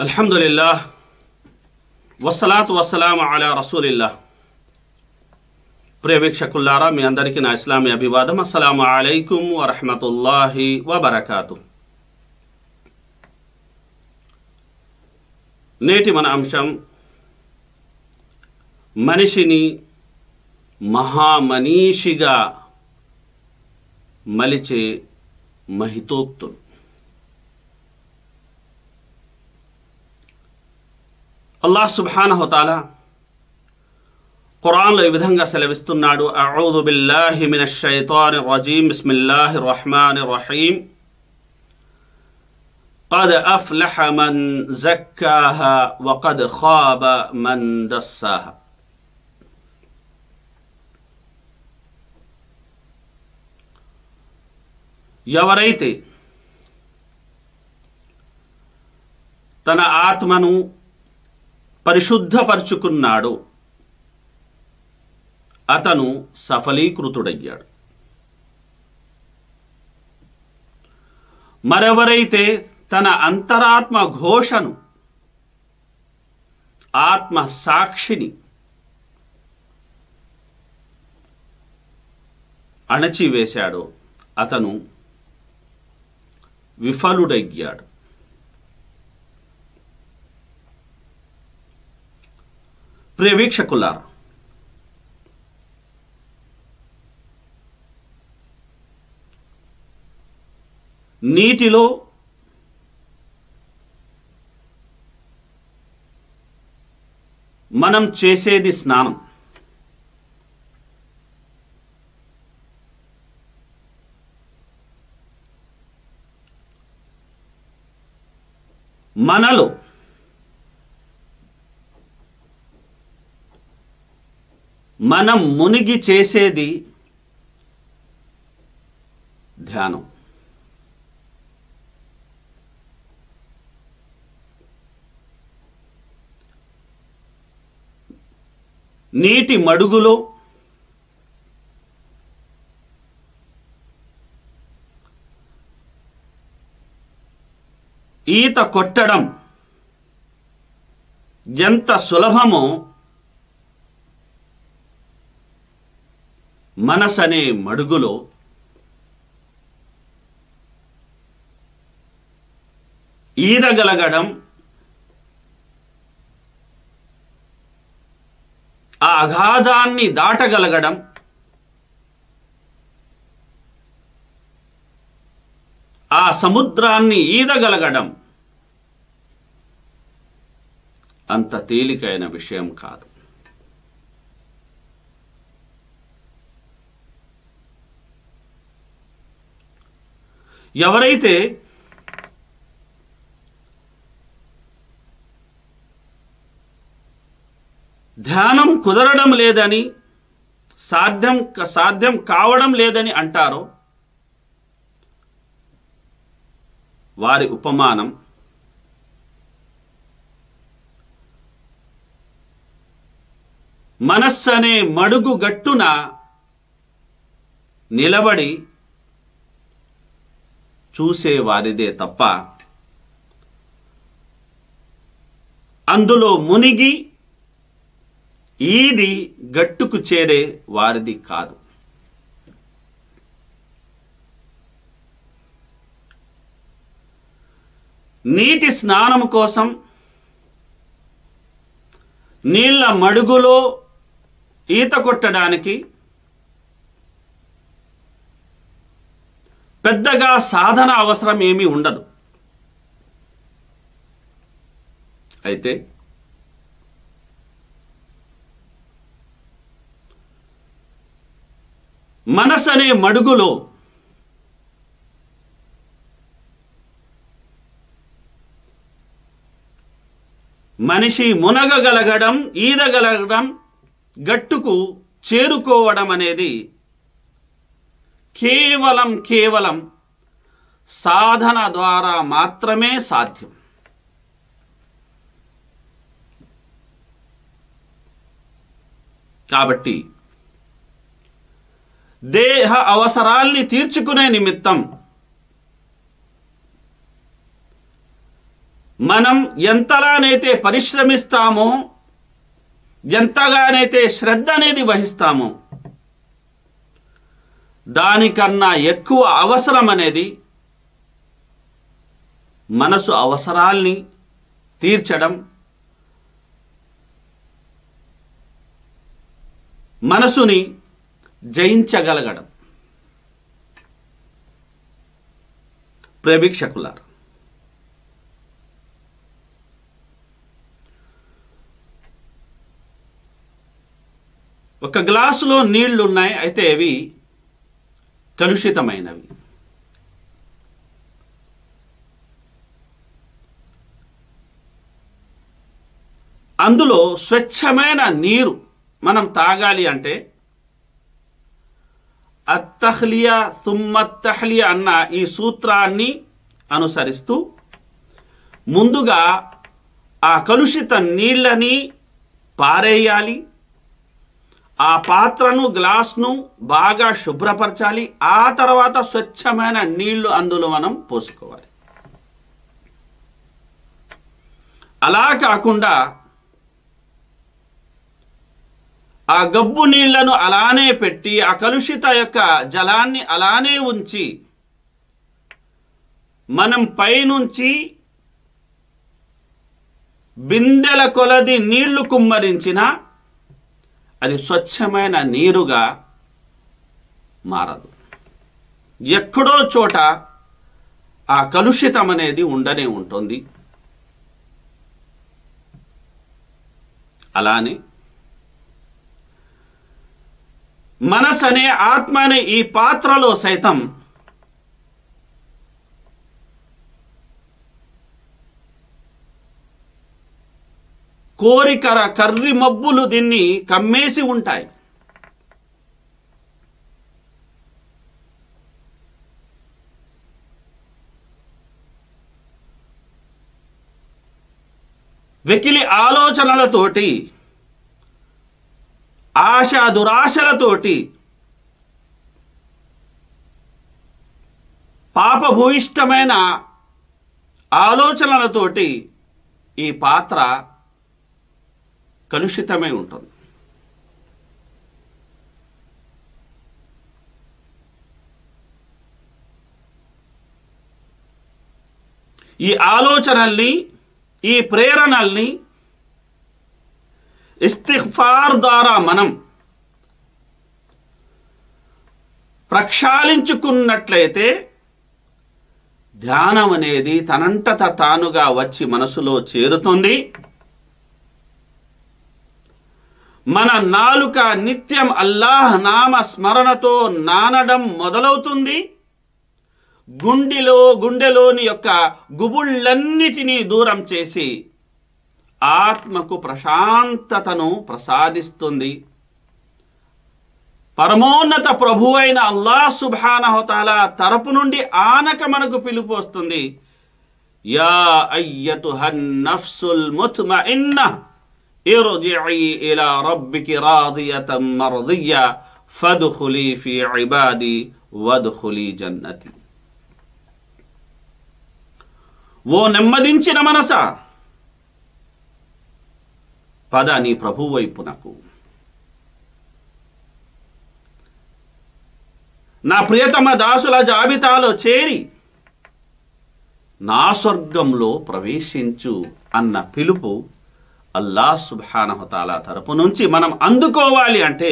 అల్హమ్దుల్లా వసలాత్ వసలాం అలా రసూలిల్లా ప్రియ వీక్షకుల్లారా మీ అందరికీ నా ఇస్లామీ అభివాదం అస్సలం అలైకుం వరహమతుల్లాహి వబర్కాతు నేటి మన అంశం మనిషిని మహామనీషిగా మలిచే మహితోక్తులు అల్లాహ్ సుబ్హానహుతాల ఖురాన్లో ఈ విధంగా సెలవిస్తున్నాడు అఊదు బిల్లాహి మినష్ షైతాని రజీం బిస్మిల్లాహి రహమాని రహీం قد أفلح من زكاها وقد خاب من دساها ఎవరైతే తన ఆత్మను పరిశుద్ధపరుచుకున్నాడో అతను సఫలీకృతుడయ్యాడు మరెవరైతే తన అంతరాత్మ ఘోషను ఆత్మ సాక్షిని అణచివేశాడో అతను విఫలుడయ్యాడు ప్రియ వీక్షకులారా నీటిలో మనం చేసేది స్నానం మనలో మనం మునిగి చేసేది ధ్యానం నీటి మడుగులో ఈత కొట్టడం ఎంత సులభమో మనసనే మడుగులో ఈదగలగడం ఆ అగాధాన్ని దాటగలగడం ఆ సముద్రాన్ని ఈదగలగడం అంత తేలికైన విషయం కాదు ఎవరైతే ధ్యానం కుదరడం లేదని సాధ్యం సాధ్యం కావడం లేదని అంటారో వారి ఉపమానం మనస్సనే మడుగు గట్టున నిలబడి చూసేవారిదే తప్ప అందులో మునిగి ఈది గట్టుకు చేరే వారిది కాదు నీటి స్నానం కోసం నీళ్ల మడుగులో ఈత కొట్టడానికి పెద్దగా సాధన అవసరం ఏమీ ఉండదు అయితే మనసనే మడుగులో మనిషి మునగగలగడం ఈదగలగడం గట్టుకు చేరుకోవడం అనేది కేవలం కేవలం సాధన ద్వారా మాత్రమే సాధ్యం కాబట్టి దేహ అవసరాల్ని తీర్చుకునే నిమిత్తం మనం ఎంతలానైతే పరిశ్రమిస్తామో ఎంతగానైతే శ్రద్ధ అనేది వహిస్తామో దానికన్నా ఎక్కువ అవసరం అనేది మనసు అవసరాల్ని తీర్చడం మనసుని జయించగలగడం ప్రేవీక్షకులారు ఒక గ్లాసులో నీళ్లు ఉన్నాయి అయితే అవి కలుషితమైనవి అందులో స్వచ్ఛమైన నీరు మనం తాగాలి అంటే అత్తహ్లియా సుమ్మత్తహ్లియా అన్న ఈ సూత్రాన్ని అనుసరిస్తూ ముందుగా ఆ కలుషిత నీళ్ళని పారేయాలి ఆ పాత్రను గ్లాస్ను బాగా శుభ్రపరచాలి ఆ తర్వాత స్వచ్ఛమైన నీళ్లు అందులో మనం పోసుకోవాలి అలా కాకుండా ఆ గబ్బు నీళ్లను అలానే పెట్టి ఆ కలుషిత యొక్క జలాన్ని అలానే ఉంచి మనం పైనుంచి బిందెల కొలది నీళ్లు కుమ్మరించిన అది స్వచ్ఛమైన నీరుగా మారదు ఎక్కడో చోట ఆ కలుషితం అనేది ఉండనే ఉంటుంది అలానే మనస్ అనే ఆత్మ అనే ఈ పాత్రలో సైతం కోరికర కర్రి మబ్బులు దీన్ని కమ్మేసి ఉంటాయి వెకిలి ఆలోచనలతోటి ఆశ దురాశలతోటి పాపభూయిష్టమైన ఆలోచనలతోటి ఈ పాత్ర కలుషితమై ఉంటుంది ఈ ఆలోచనల్ని ఈ ప్రేరణల్ని ఇస్తిఫార్ ద్వారా మనం ప్రక్షాళించుకున్నట్లయితే ధ్యానం అనేది తనంటత తానుగా వచ్చి మనసులో చేరుతుంది మన నాలుక నిత్యం అల్లాహ్ నామ స్మరణతో నానడం మొదలవుతుంది గుండెలో గుండెలోని యొక్క గుబుళ్ళన్నిటినీ దూరం చేసి ఆత్మకు ప్రశాంతతను ప్రసాదిస్తుంది పరమోన్నత ప్రభు అయిన అల్లాహ్ సుభానహతాల తరపు నుండి ఆనక మనకు పిలుపు వస్తుంది యా అయ్యతు నఫ్సుల్ ముత్మఇన్న ఇర్జిఇ ఇలా రబ్బికి రాదియతం మర్దియ ఫద్ఖులి ఫీ ఇబాది వద్ఖులి జన్నతి ఓ నెమ్మదించిన మనస పద నీ ప్రభు వైపునకు నా ప్రియతమ దాసుల జాబితాలో చేరి నా స్వర్గంలో ప్రవేశించు అన్న పిలుపు అల్లా సుబానహతాల తరపు నుంచి మనం అందుకోవాలి అంటే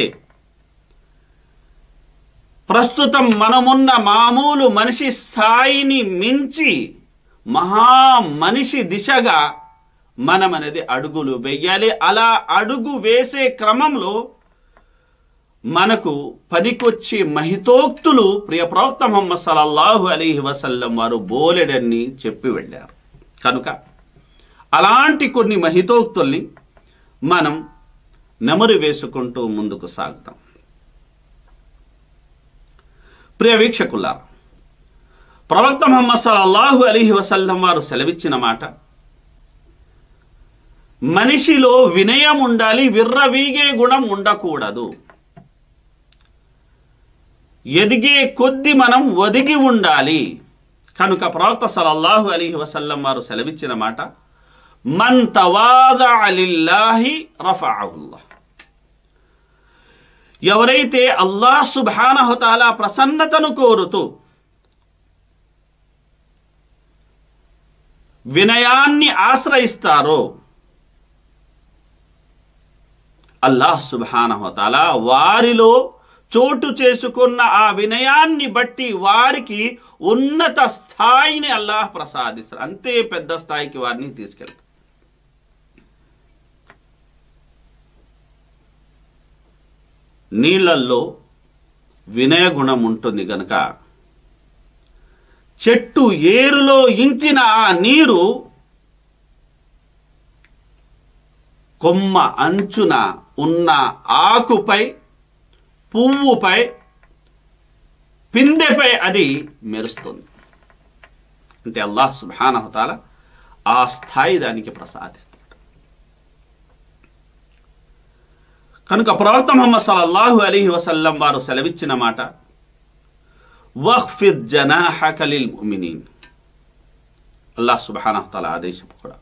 ప్రస్తుతం మనమున్న మామూలు మనిషి స్థాయిని మించి మహా మనిషి దిశగా మనం అనేది అడుగులు వెయ్యాలి అలా అడుగు వేసే క్రమంలో మనకు పనికొచ్చే మహితోక్తులు ప్రియ ప్రవక్త మొహమ్మద్ సల్లల్లాహు అలీహి వసల్లం వారు బోలెడన్ని చెప్పి వెళ్ళారు కనుక అలాంటి కొన్ని మహితోక్తుల్ని మనం నెమరు వేసుకుంటూ ముందుకు సాగుతాం ప్రియ వీక్షకులారా ప్రవక్త ముహమ్మద్ సల్లల్లాహు అలీహి వసల్లం వారు సెలవిచ్చిన మాట మనిషిలో వినయం ఉండాలి విర్రవీగే గుణం ఉండకూడదు ఎదిగే కొద్ది మనం ఒదిగి ఉండాలి కనుక ప్రవక్త సలల్లాహు అలీహి వసల్లం వారు సెలవిచ్చిన మాట మన్ తవాదా లిల్లాహి రఫఅహుల్లాహ్ ఎవరైతే అల్లాహ్ సుబ్హానహుతాలా ప్రసన్నతను కోరుతూ వినయాన్ని ఆశ్రయిస్తారో అల్లాహ్ సుబ్హానహుతాల వారిలో చోటు చేసుకున్న ఆ వినయాన్ని బట్టి వారికి ఉన్నత స్థాయిని అల్లాహ్ ప్రసాదిస్తారు అంతే పెద్ద స్థాయికి వారిని తీసుకెళ్తారు నీళ్ళల్లో వినయ గుణం ఉంటుంది గనక చెట్టు ఏరులో ఇంకిన ఆ నీరు కొమ్మ అంచున ఉన్న ఆకుపై పువ్వుపై పిందెపై అది మెరుస్తుంది అంటే అల్లాహ్ సుబానహతాల ఆ స్థాయి దానికి ప్రసాదిస్తాడు కనుక ప్రవక్త ముహమ్మద్ సల్లల్లాహు అలీహి వసల్లం వారు సెలవిచ్చిన మాట వఖ్ఫిద్ జనాహక లిల్ ముమినీన్ అల్లాహ్ సుబానహతాల ఆదేశం కూడా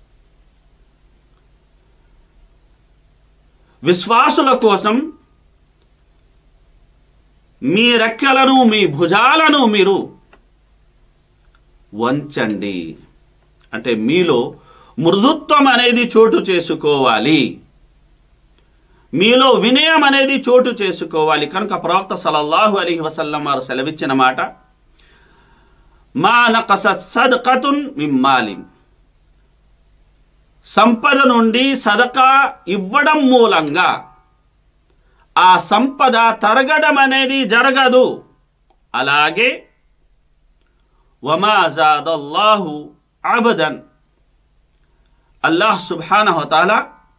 విశ్వాసుల కోసం మీ రెక్కలను మీ భుజాలను మీరు వంచండి అంటే మీలో మృదుత్వం అనేది చోటు చేసుకోవాలి మీలో వినయం అనేది చోటు చేసుకోవాలి కనుక ప్రవక్త సలల్లాహు అలీహి వసల్లం వారు సెలవిచ్చిన మాట మా నకసత్ సద్కతున్ మిమ్మాలిం సంపద నుండి సదకా ఇవ్వడం మూలంగా ఆ సంపద తరగడం అనేది జరగదు అలాగే వమాజాదల్లాహు అబదన్ అల్లాహ్ సుబ్హానహతాల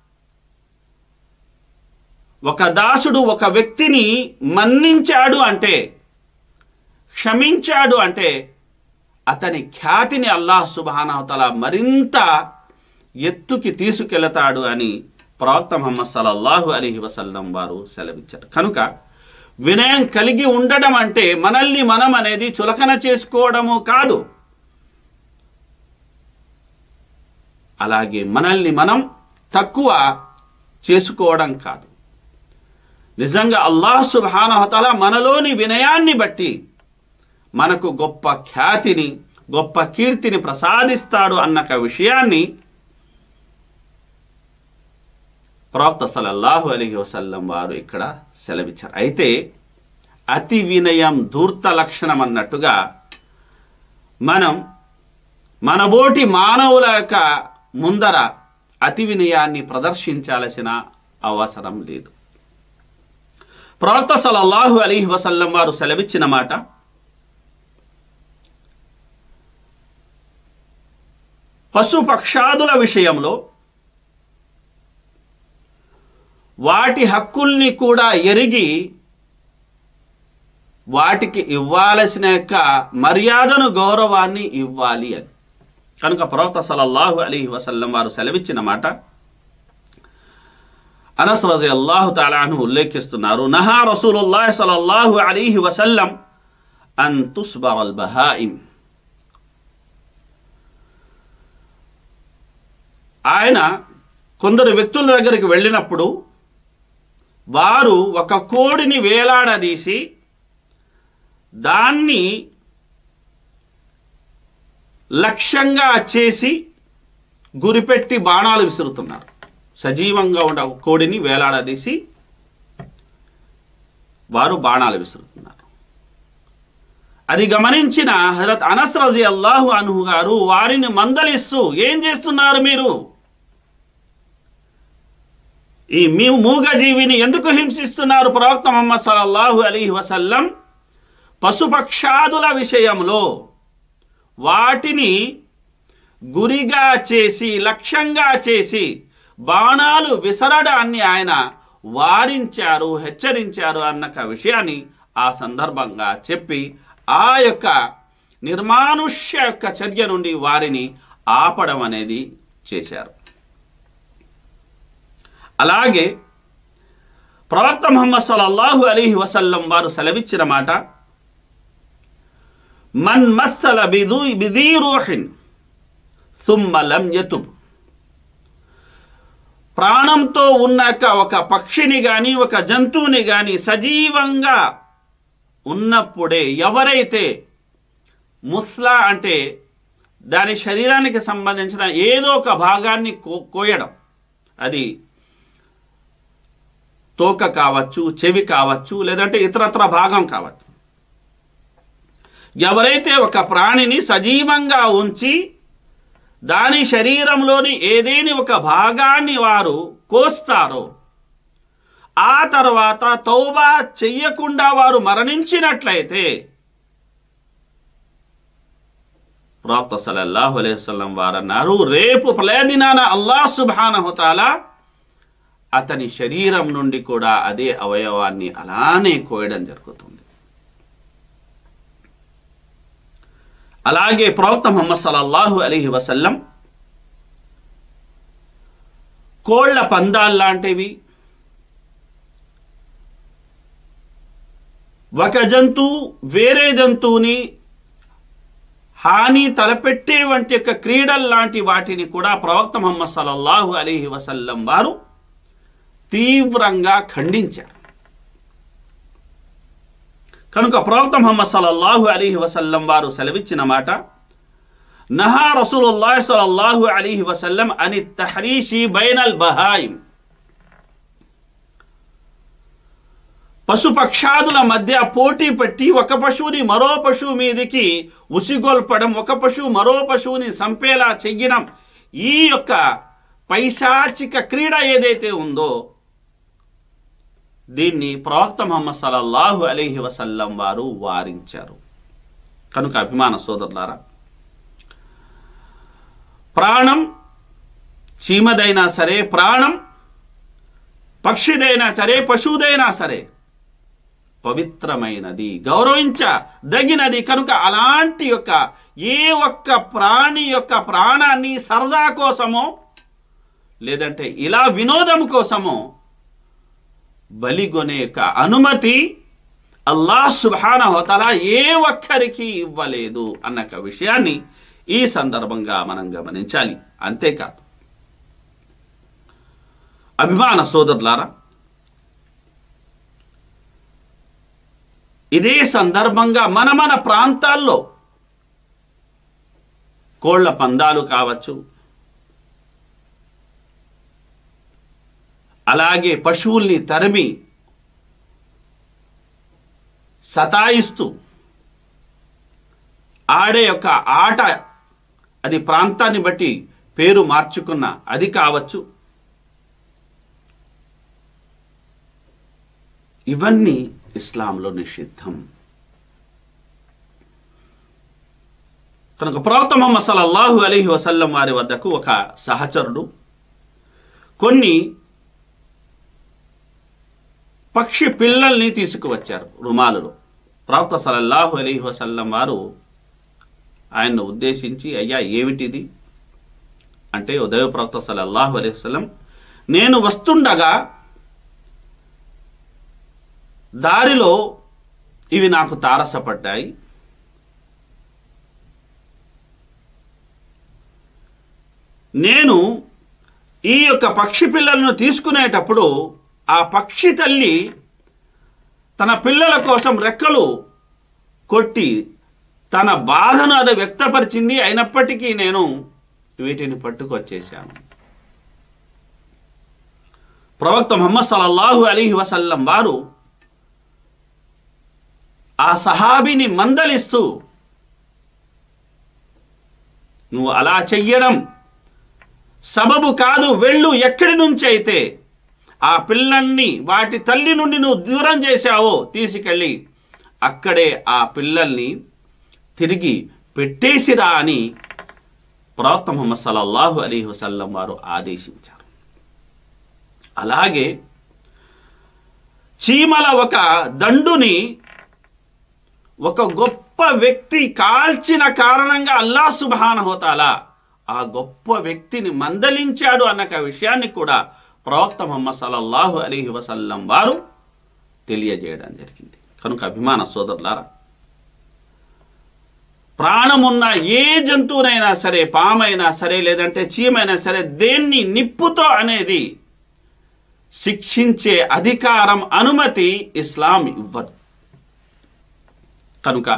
ఒక దాసుడు ఒక వ్యక్తిని మన్నించాడు అంటే క్షమించాడు అంటే అతని ఖ్యాతిని అల్లాహ్ సుబానవతల మరింత ఎత్తుకి తీసుకెళతాడు అని ప్రవక్త ముహమ్మద్ సల్లల్లాహు అలీహి వసల్లం వారు సెలవిచ్చారు కనుక వినయం కలిగి ఉండడం అంటే మనల్ని మనం అనేది చులకన చేసుకోవడము కాదు అలాగే మనల్ని మనం తక్కువ చేసుకోవడం కాదు నిజంగా అల్లాహ్ సుబానహతల మనలోని వినయాన్ని బట్టి మనకు గొప్ప ఖ్యాతిని గొప్ప కీర్తిని ప్రసాదిస్తాడు అన్న విషయాన్ని ప్రవక్త సలల్లాహు అలీహి వసల్లం వారు ఇక్కడ సెలవిచ్చారు అయితే అతి వినయం ధూర్త లక్షణం అన్నట్టుగా మనం మనబోటి మానవుల యొక్క ముందర అతి వినయాన్ని ప్రదర్శించాల్సిన అవసరం లేదు ప్రవక్త సలల్లాహు అలీహి వసల్లం వారు సెలవిచ్చిన మాట పశుపక్షాదుల విషయంలో వాటి హక్కుల్ని కూడా ఎరిగి వాటికి ఇవ్వాల్సిన యొక్క మర్యాదను గౌరవాన్ని ఇవ్వాలి అని కనుక ప్రవక్త సలల్లాహు అలీ వసల్లం వారు సెలవిచ్చిన మాట అనస్ రజి అల్లాహు తాలాను ఉల్లేఖిస్తున్నారు నహా రసూలుల్లాహ్ సలల్లాహు అలీహి వసల్లం అన్ తుస్బర్ అల్ బహాయిం ఆయన కొందరు వ్యక్తుల దగ్గరికి వెళ్ళినప్పుడు వారు ఒక కోడిని వేలాడదీసి దాన్ని లక్ష్యంగా చేసి గురిపెట్టి బాణాలు విసురుతున్నారు సజీవంగా ఉండే ఒక కోడిని వేలాడదీసి వారు బాణాలు విసురుతున్నారు అది గమనించిన హజరత్ అనస్ రజీ అల్లాహు అనుహు గారు వారిని మందలిస్తూ ఏం చేస్తున్నారు మీరు ఈ మీ మూగజీవిని ఎందుకు హింసిస్తున్నారు ప్రవక్త ముహమ్మద్ సల్లల్లాహు అలీ వసల్లం పశుపక్షాదుల విషయంలో వాటిని గురిగా చేసి లక్ష్యంగా చేసి బాణాలు విసరడాన్ని ఆయన వారించారు హెచ్చరించారు అన్న విషయాన్ని ఆ సందర్భంగా చెప్పి ఆ యొక్క నిర్మానుష్య యొక్క చర్య నుండి వారిని ఆపడం అనేది చేశారు అలాగే ప్రవక్త ముహమ్మద్ సల్లల్లాహు అలీహి వసల్లం వారు సెలవిచ్చిన మాట మన్ మస్సల బిదు బిదీ రూహిన్ సుమ్మ లం యతుబ్ ప్రాణంతో ఉన్నాక ఒక పక్షిని కానీ ఒక జంతువుని కానీ సజీవంగా ఉన్నప్పుడే ఎవరైతే ముస్లా అంటే దాని శరీరానికి సంబంధించిన ఏదో ఒక భాగాన్ని కో కోయడం అది తోక కావచ్చు చెవి కావచ్చు లేదంటే ఇతరత్ర భాగం కావచ్చు ఎవరైతే ఒక ప్రాణిని సజీవంగా ఉంచి దాని శరీరంలోని ఏదేని ఒక భాగాన్ని వారు కోస్తారో ఆ తర్వాత తౌబా చెయ్యకుండా వారు మరణించినట్లయితే ప్రవక్త సల్లల్లాహు అలైహి వసల్లం వారు అన్నారు రేపు ప్రళయదినాన అల్లాహ్ సుబ్హానహుతాల అతని శరీరం నుండి కూడా అదే అవయవాన్ని అలానే కోయడం జరుగుతుంది అలాగే ప్రవక్త ముహమ్మద్ సల్లల్లాహు అలీహి వసల్లం కోళ్ల పందాల్లాంటివి ఒక జంతువు వేరే జంతువుని హాని తలపెట్టే వంటి యొక్క క్రీడల్ లాంటి వాటిని కూడా ప్రవక్త ముహమ్మద్ సల్లల్లాహు అలీహి వసల్లం వారు తీవ్రంగా ఖండించారు కనుక ప్రవక్త ముహమ్మద్ సల్లల్లాహు అలీహి వసల్లం వారు సెలవిచ్చిన మాట నహా రసూలుల్లాహ్ సల్లల్లాహు అలీహి వసల్లం అని తహరీషి బైనల్ బహాయిం పశుపక్షాదుల మధ్య పోటీ పెట్టి ఒక పశువుని మరో పశువు మీదకి ఉసిగొల్పడం ఒక పశువు మరో పశువుని సంపేలా చెయ్యడం ఈ యొక్క పైశాచిక క్రీడ ఏదైతే ఉందో దీన్ని ప్రవక్త ముహమ్మద్ సల్లల్లాహు అలీహి వసల్లం వారు వారించారు కనుక అభిమాన సోదరులారా ప్రాణం చీమదైనా సరే ప్రాణం పక్షిదైనా సరే పశువుదైనా సరే పవిత్రమైనది గౌరవించదగినది కనుక అలాంటి యొక్క ఏ ఒక్క ప్రాణి యొక్క ప్రాణాన్ని సరదా కోసమో లేదంటే ఇలా వినోదం కోసమో బలిగొనే యొక్క అనుమతి అల్లాహ్ సుబ్హాన హోతలా ఏ ఒక్కరికి ఇవ్వలేదు అన్న ఒక విషయాన్ని ఈ సందర్భంగా మనం గమనించాలి అంతేకాదు అభిమాన సోదరులారా ఇదే సందర్భంగా మన మన ప్రాంతాల్లో కోళ్ల పందాలు కావచ్చు అలాగే పశువుల్ని తరిమి సతాయిస్తూ ఆడే యొక్క ఆట అది ప్రాంతాన్ని బట్టి పేరు మార్చుకున్న అది కావచ్చు ఇవన్నీ ఇస్లాంలో నిషిద్ధం కనుక ప్రవక్త ముహమ్మద్ సల్లల్లాహు అలీహి వసల్లం వారి వద్దకు ఒక సహచరుడు కొన్ని పక్షి పిల్లల్ని తీసుకువచ్చారు రుమాలులో ప్రవక్త సల్లల్లాహు అలీహి వసల్లం వారు ఆయన్ను ఉద్దేశించి అయ్యా ఏమిటిది అంటే ఉదయ ప్రవక్త సల్లల్లాహు అలైహి వసల్లం నేను వస్తుండగా దారిలో ఇవి నాకు తారసపడ్డాయి నేను ఈ యొక్క పక్షి పిల్లలను తీసుకునేటప్పుడు ఆ పక్షి తల్లి తన పిల్లల కోసం రెక్కలు కొట్టి తన బాధను అది వ్యక్తపరిచింది అయినప్పటికీ నేను వీటిని పట్టుకొచ్చేశాను ప్రవక్త ముహమ్మద్ సల్లల్లాహు అలీహి వసల్లం వారు ఆ సహాబిని మందలిస్తూ నువ్వు అలా చెయ్యడం సబబు కాదు వెళ్ళు ఎక్కడి నుంచి అయితే ఆ పిల్లల్ని వాటి తల్లి నుండి నువ్వు దూరం చేశావో తీసుకెళ్ళి అక్కడే ఆ పిల్లల్ని తిరిగి పెట్టేసిరా అని ప్రవక్త ముహమ్మద్ సల్లల్లాహు అలీహి వసల్లం వారు ఆదేశించారు అలాగే చీమల ఒక దండుని ఒక గొప్ప వ్యక్తి కాల్చిన కారణంగా అల్లా సుబహాన హోతాలా ఆ గొప్ప వ్యక్తిని మందలించాడు అన్న ఒక విషయాన్ని కూడా ప్రవక్త ముహమ్మద్ సల్లల్లాహు అలీహి వసల్లం వారు తెలియజేయడం జరిగింది కనుక అభిమాన సోదరులారా ప్రాణమున్న ఏ జంతువునైనా సరే పామైనా సరే లేదంటే చీమైనా సరే దేన్ని నిప్పుతో అనేది శిక్షించే అధికారం అనుమతి ఇస్లాం ఇవ్వదు కనుక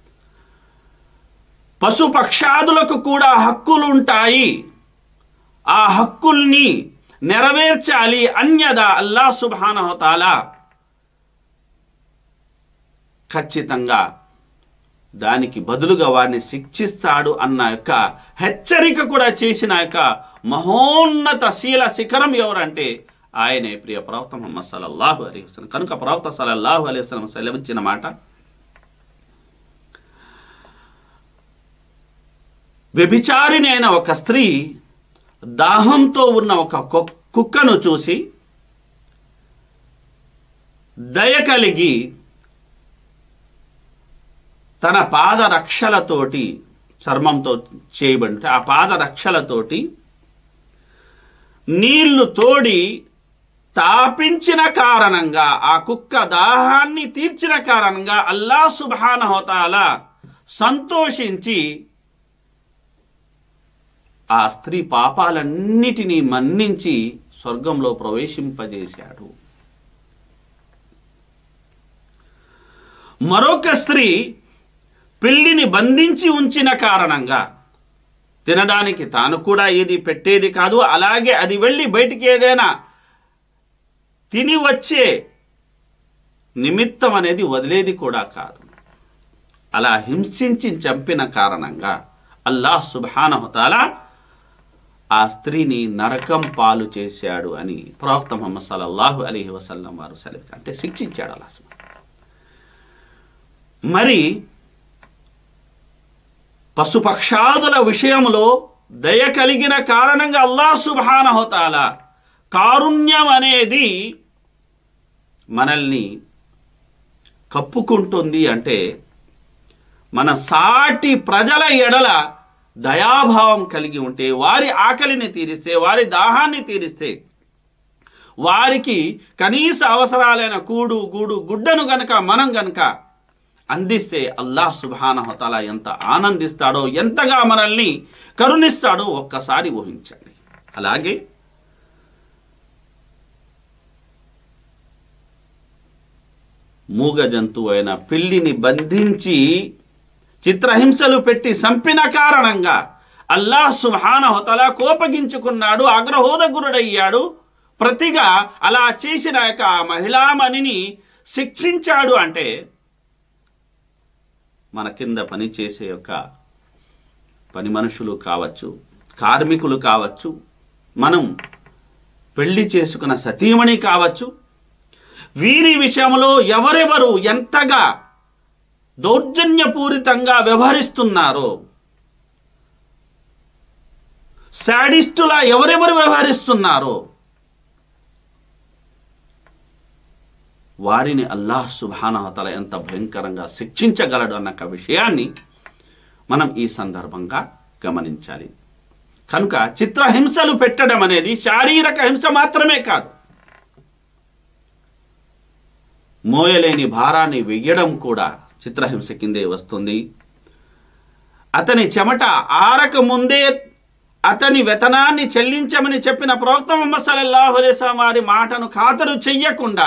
పశుపక్షాదులకు కూడా హక్కులుంటాయి ఆ హక్కుల్ని నెరవేర్చాలి అన్యదా అల్లా సుబానహతాల ఖచ్చితంగా దానికి బదులుగా వారిని శిక్షిస్తాడు అన్న యొక్క హెచ్చరిక కూడా చేసిన యొక్క మహోన్నత శీల శిఖరం ఎవరంటే ఆయనే ప్రియ ప్రవక్త ముహమ్మద్ సల్లల్లాహు అలైహి వసల్లం కనుక ప్రవక్త సల్లల్లాహు అలైహి వసల్లం సెలవిచ్చిన మాట వ్యభిచారిణి అయిన ఒక స్త్రీ దాహంతో ఉన్న ఒక కు- కుక్కను చూసి దయ కలిగి తన పాదరక్షలతోటి చర్మంతో చేయబడి ఆ పాదరక్షలతోటి నీళ్లు తోడి తాపించిన కారణంగా ఆ కుక్క దాహాన్ని తీర్చిన కారణంగా అల్లా సుబానహోతాల సంతోషించి ఆ స్త్రీ పాపాలన్నిటినీ మన్నించి స్వర్గంలో ప్రవేశింపజేశాడు మరొక స్త్రీ పెళ్లిని బంధించి ఉంచిన కారణంగా తినడానికి తాను కూడా ఏది పెట్టేది కాదు అలాగే అది వెళ్ళి బయటికి ఏదైనా తిని వచ్చే నిమిత్తం అనేది వదిలేది కూడా కాదు అలా హింసించి చంపిన కారణంగా అల్లాహ్ సుబానహతాల ఆ స్త్రీని నరకం పాలు చేశాడు అని ప్రవక్త ముహమ్మద్ సల్లల్లాహు అలీహి వసల్లం వారు సెలవు అంటే శిక్షించాడు అల్లాహ్ సుబ్హానహు. మరి పశుపక్షాదుల విషయంలో దయ కలిగిన కారణంగా అల్లాహ్ సుబానహతాల కారుణ్యం అనేది మనల్ని కప్పుకుంటుంది అంటే మన సాటి ప్రజల ఎడల దయాభావం కలిగి ఉంటే వారి ఆకలిని తీరిస్తే వారి దాహాన్ని తీరిస్తే వారికి కనీస అవసరాలైన కూడు గూడు గుడ్డను గనక మనం గనక అందిస్తే అల్లాహ్ సుబానహతల ఎంత ఆనందిస్తాడో ఎంతగా మనల్ని కరుణిస్తాడో ఒక్కసారి ఊహించండి అలాగే మూగ జంతువు అయిన పిల్లిని బంధించి చిత్రహింసలు పెట్టి చంపిన కారణంగా అల్లాహ్ సుబ్హానహుతల కోపగించుకున్నాడు అగ్రహోదగురుడయ్యాడు ప్రతిగా అలా చేసిన యొక్క ఆ మహిళామణిని శిక్షించాడు అంటే మన కింద పనిచేసే యొక్క పని మనుషులు కావచ్చు కార్మికులు కావచ్చు మనం పెళ్లి చేసుకున్న సతీమణి కావచ్చు వీరి విషయంలో ఎవరెవరు ఎంతగా దౌర్జన్యపూరితంగా వ్యవహరిస్తున్నారో శాడిస్టులా ఎవరెవరు వ్యవహరిస్తున్నారో వారిని అల్లాహ్ సుబానహతల ఎంత భయంకరంగా శిక్షించగలడు అన్న ఒక విషయాన్ని మనం ఈ సందర్భంగా గమనించాలి కనుక చిత్రహింసలు పెట్టడం అనేది శారీరక హింస మాత్రమే కాదు మోయలేని భారాన్ని వెయ్యడం కూడా చిత్రహింస కిందే వస్తుంది అతని చెమట ఆరక ముందే అతని వేతనాన్ని చెల్లించమని చెప్పిన ప్రవక్త ముహమ్మద్ సల్లల్లాహు అలైహి వసల్లం వారి మాటను ఖాతరు చెయ్యకుండా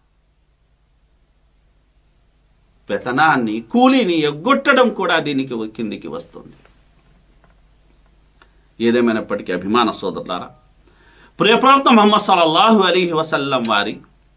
వేతనాన్ని కూలీని ఎగ్గొట్టడం కూడా దీనికి కిందికి వస్తుంది ఏదేమైనప్పటికీ అభిమాన సోదరులారా ప్రియప్రవక్త ముహమ్మద్ సల్లల్లాహు అలీహి వసల్లం వారి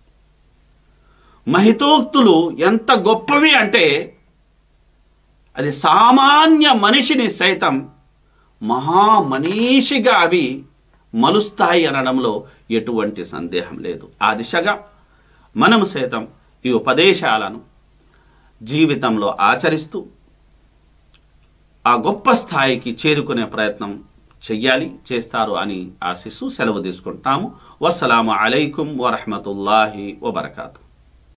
మహితోక్తులు ఎంత గొప్పవి అంటే అది సామాన్య మనిషిని సైతం మహామనీషిగా అవి మలుస్తాయి అనడంలో ఎటువంటి సందేహం లేదు ఆ దిశగా మనం సైతం ఈ ఉపదేశాలను జీవితంలో ఆచరిస్తూ ఆ గొప్ప స్థాయికి చేరుకునే ప్రయత్నం చెయ్యాలి చేస్తారు అని ఆశిస్తూ సెలవు తీసుకుంటాము వస్సలాము అలైకుం వరహమతుల్లాహి వబర్కాతు